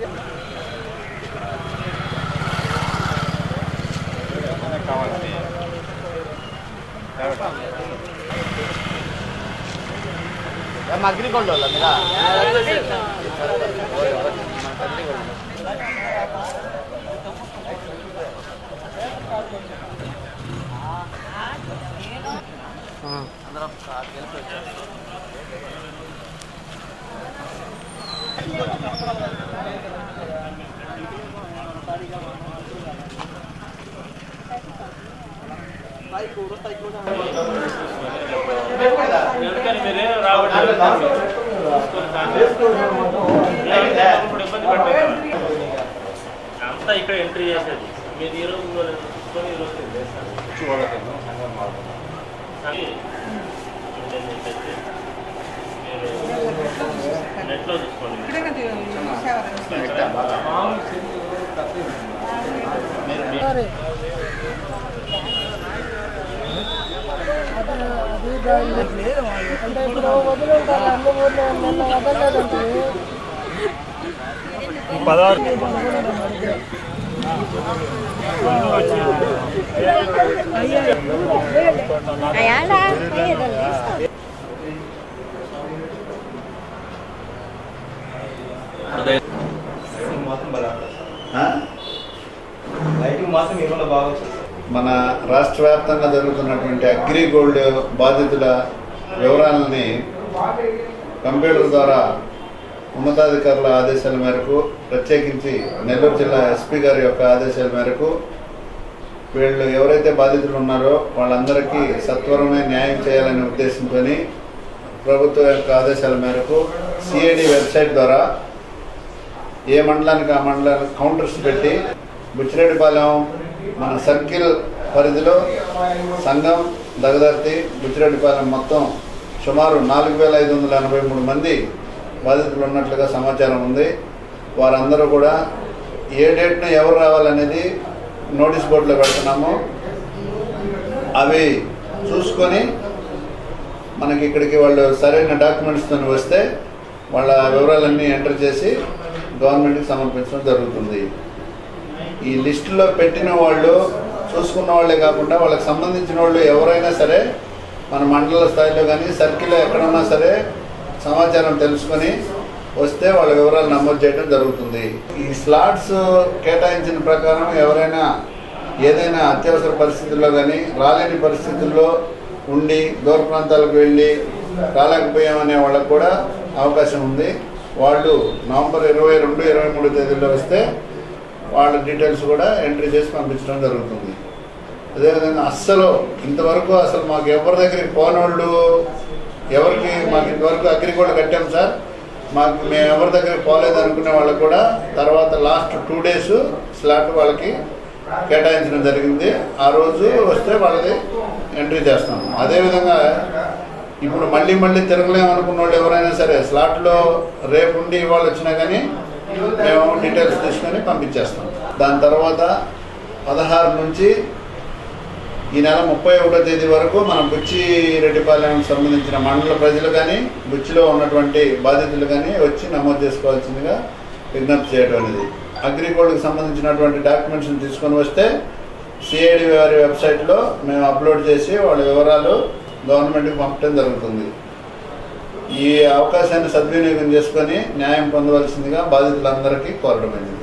అగ్రిగోల్డ్ వాళ్ళ మీరా అందరం కలిసి వచ్చారు ఎందుకని మీరేం రావట్లేదు ఇప్పుడు ఇబ్బంది పడతారు అంతా ఇక్కడ ఎంట్రీ చేసేది మీరు ఈ రోజు ఇంకో రెండు తీసుకొని ఈ రోజు అది ఏంటని చెప్పేసి మీరు నెట్లో చూసుకోండి అంటే ఇప్పుడు వదిలింటారు అన్ని ఊర్లో నిన్న వదలలేదంటే లైటింగ్ మాత్రం ఇవాళ బాగా వచ్చింది మన రాష్ట్ర వ్యాప్తంగా జరుగుతున్నటువంటి అగ్రి గోల్డ్ బాధితుల వివరాలని కంప్యూటర్ ద్వారా ఉన్నతాధికారుల ఆదేశాల మేరకు ప్రత్యేకించి నెల్లూరు జిల్లా ఎస్పీ గారి యొక్క ఆదేశాల మేరకు వీళ్ళు ఎవరైతే బాధితులు ఉన్నారో వాళ్ళందరికీ సత్వరమే న్యాయం చేయాలనే ఉద్దేశంతో ప్రభుత్వం యొక్క ఆదేశాల మేరకు సిఐడి వెబ్సైట్ ద్వారా ఏ మండలానికి ఆ మండలానికి కౌంటర్స్ పెట్టి బుచ్చిరెడ్డిపాలెం మన సర్కిల్ పరిధిలో సంఘం దగదర్తి బుచ్చిరెడ్డిపాలెం మొత్తం సుమారు నాలుగు వేల ఐదు వందల ఎనభై మూడు మంది బాధితులు ఉన్నట్లుగా సమాచారం ఉంది వారందరూ కూడా ఏ డేట్న ఎవరు రావాలనేది నోటీస్ బోర్డులో పెడుతున్నాము అవి చూసుకొని మనకి ఇక్కడికి వాళ్ళు సరైన డాక్యుమెంట్స్తో వస్తే వాళ్ళ వివరాలన్నీ ఎంటర్ చేసి గవర్నమెంట్కి సమర్పించడం జరుగుతుంది ఈ లిస్టులో పెట్టిన వాళ్ళు చూసుకున్న వాళ్ళే కాకుండా వాళ్ళకి సంబంధించిన వాళ్ళు ఎవరైనా సరే మన మండల స్థాయిలో కానీ సర్కిల్లో ఎక్కడున్నా సరే సమాచారం తెలుసుకొని వస్తే వాళ్ళ వివరాలు నమోదు చేయడం జరుగుతుంది ఈ స్లాట్స్ కేటాయించిన ప్రకారం ఎవరైనా ఏదైనా అత్యవసర పరిస్థితుల్లో కానీ రాలేని పరిస్థితుల్లో ఉండి దూర ప్రాంతాలకు వెళ్ళి రాలేకపోయామనే వాళ్ళకు కూడా అవకాశం ఉంది వాళ్ళు నవంబర్ ఇరవై రెండు ఇరవై మూడు తేదీల్లో వస్తే వాళ్ళ డీటెయిల్స్ కూడా ఎంట్రీ చేసి పంపించడం జరుగుతుంది అదేవిధంగా అస్సలు ఇంతవరకు అసలు మాకు ఎవరి దగ్గరికి పోనోళ్ళు ఎవరికి మాకు ఇంతవరకు అగ్రిగోల్డ్ కట్టాం సార్ మాకు మేము ఎవరి దగ్గరికి పోలేదు అనుకునే వాళ్ళకు కూడా తర్వాత లాస్ట్ టూ డేస్ స్లాట్ వాళ్ళకి కేటాయించడం జరిగింది ఆ రోజు వస్తే వాళ్ళది ఎంట్రీ చేస్తాం అదేవిధంగా ఇప్పుడు మళ్ళీ మళ్ళీ తిరగలేము అనుకున్న వాళ్ళు ఎవరైనా సరే స్లాట్లో రేపు ఉండి ఇవాళ వచ్చినా కానీ మేము డీటెయిల్స్ తీసుకొని పంపించేస్తాం దాని తర్వాత పదహారు నుంచి ఈ నెల ముప్పై ఒకటో తేదీ వరకు మనం బుచ్చి రెడ్డిపాలెం సంబంధించిన మండల ప్రజలు కానీ బుచ్చిలో ఉన్నటువంటి బాధితులు కానీ వచ్చి నమోదు చేసుకోవాల్సిందిగా విజ్ఞప్తి చేయడం అనేది అగ్రిగోల్డ్కి సంబంధించినటువంటి డాక్యుమెంట్స్ని తీసుకొని వస్తే సిఐడి వారి వెబ్సైట్లో మేము అప్లోడ్ చేసి వాళ్ళ వివరాలు గవర్నమెంట్కి పంపడం జరుగుతుంది ఈ అవకాశాన్ని సద్వినియోగం చేసుకొని న్యాయం పొందవలసిందిగా బాధితులందరికీ కోరడమైంది